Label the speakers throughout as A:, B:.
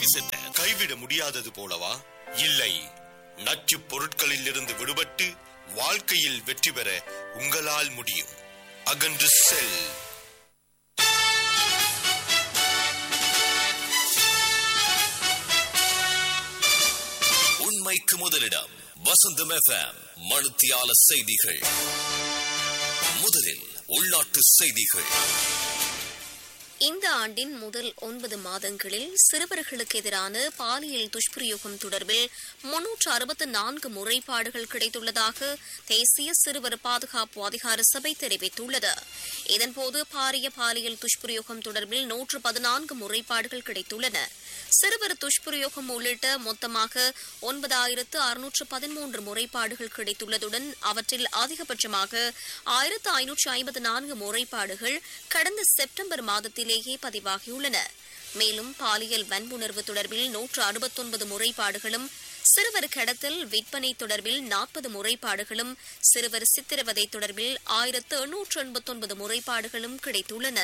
A: விசத்தை கைவிட முடியாதது போலவா இல்லை நச்சுப் பொருட்களில் இருந்து விடுபட்டு வாழ்க்கையில் வெற்றி பெற உங்களால் முடியும் அகன்று செல்
B: உண்மைக்கு முதலிடம் வசந்தம் எஃப்எம் மனுத்தியால செய்திகள் முதலில் உள்நாட்டு செய்திகள்
C: இந்த ஆண்டின் முதல் ஒன்பது மாதங்களில் சிறுவர்களுக்கு எதிரான பாலியல் துஷ்பிரயோகம் தொடர்பில் முன்னூற்று அறுபத்து நான்கு முறைப்பாடுகள் கிடைத்துள்ளதாக தேசிய சிறுவர் பாதுகாப்பு அதிகார சபை தெரிவித்துள்ளது இதன்போது பாரிய பாலியல் துஷ்பிரயோகம் தொடர்பில் நூற்று பதினான்கு முறைப்பாடுகள் கிடைத்துள்ளன சிறுவர் துஷ்பிரயோகம் உள்ளிட்ட மொத்தமாக ஒன்பதாயிரத்து அறுநூற்று பதிமூன்று முறைப்பாடுகள் கிடைத்துள்ளதுடன் அவற்றில் அதிகபட்சமாக ஆயிரத்து ஐநூற்று ஐம்பத்து நான்கு முறைப்பாடுகள் கடந்த செப்டம்பர் மாதத்திலேயே பதிவாகியுள்ளன மேலும் பாலியல் வன்புணர்வு தொடர்பில் நூற்று அறுபத்தொன்பது முறைப்பாடுகளும் சிறுவர் கடத்தல் விற்பனை தொடர்பில் நாற்பது முறைப்பாடுகளும் சிறுவர் சித்திரவதை தொடர்பில் ஆயிரத்து எண்ணூற்று எண்பத்தொன்பது முறைப்பாடுகளும் கிடைத்துள்ளன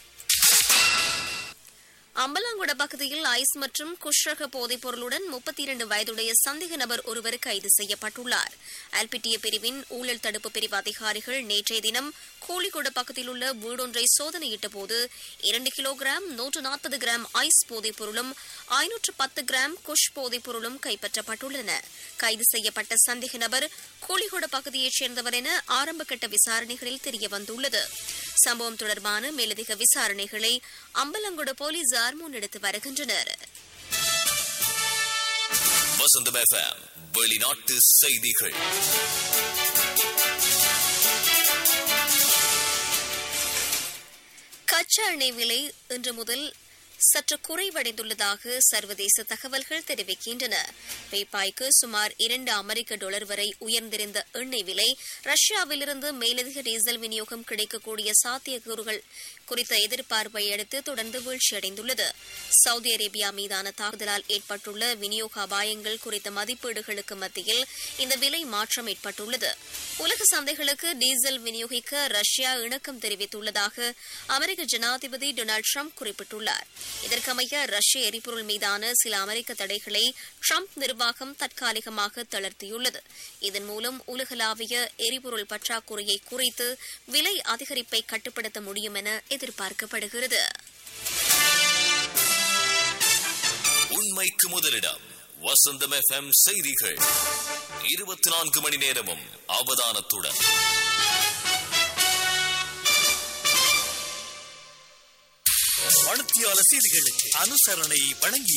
C: அம்பலாங்குட பகுதியில் ஐஸ் மற்றும் குஷ்ரக போதைப் பொருளுடன் முப்பத்தி இரண்டு வயதுடைய சந்தேக நபர் ஒருவர் கைது செய்யப்பட்டுள்ளார் அல்பிட்டிய பிரிவின் ஊழல் தடுப்பு பிரிவு அதிகாரிகள் நேற்றைய தினம் கோழிக்கோடு பக்கத்தில் உள்ள வீடொன்றை சோதனையிட்ட போது இரண்டு கிலோகிராம் நூற்று நாற்பது கிராம் ஐஸ் போதைப் பொருளும் ஐநூற்று பத்து கிராம் குஷ் போதைப் பொருளும் கைப்பற்றப்பட்டுள்ளன கைது செய்யப்பட்ட சந்தேக நபர் கோழிக்கோடு பகுதியைச் சேர்ந்தவர் என ஆரம்பகட்ட விசாரணைகளில் தெரியவந்துள்ளது சம்பவம் தொடர்பான மேலதிக விசாரணைகளை அம்பலங்குட போலீசார் முன்னெடுத்து வருகின்றனர்
B: வசந்தம் எஃப்எம் வெளிநாட்டு செய்திகள்
C: கச்சா எண்ணெய் விலை இன்று முதல் சற்று குறைவடைந்துள்ளதாக சர்வதேச தகவல்கள் தெரிவிக்கின்றன பேப்பாய்க்கு சுமார் இரண்டு அமெரிக்க டாலர் வரை உயர்ந்திருந்த எண்ணெய் விலை ரஷ்யாவிலிருந்து மேலதிக டீசல் விநியோகம் கிடைக்கக்கூடிய சாத்தியக்கூறுகள் குறித்த எதிர்பார்ப்பை அடுத்து தொடர்ந்து வீழ்ச்சியடைந்துள்ளது சவுதி அரேபியா மீதான தாக்குதலால் ஏற்பட்டுள்ள விநியோக அபாயங்கள் குறித்த மதிப்பீடுகளுக்கு மத்தியில் இந்த விலை மாற்றம் ஏற்பட்டுள்ளது உலக சந்தைகளுக்கு டீசல் விநியோகிக்க ரஷ்யா இணக்கம் தெரிவித்துள்ளதாக அமெரிக்க ஜனாதிபதி டொனால்டு ட்ரம்ப் குறிப்பிட்டுள்ளார் இதற்கமைய ரஷ்ய எரிபொருள் மீதான சில அமெரிக்க தடைகளை ட்ரம்ப் நிர்வாகம் தற்காலிகமாக தளர்த்தியுள்ளது இதன் மூலம் உலகளாவிய எரிபொருள் பற்றாக்குறையை குறைத்து விலை அதிகரிப்பை கட்டுப்படுத்த முடியும் என எதிர்பார்க்கப்படுகிறது
B: உண்மைக்கு முதலிடம் வசந்தம் எஃப்எம் செய்திகள் இருபத்தி நான்கு மணி நேரமும் அவதானத்துடன்
D: மனுத்தியால செய்திகளுக்கு அனுசரணை வழங்கிய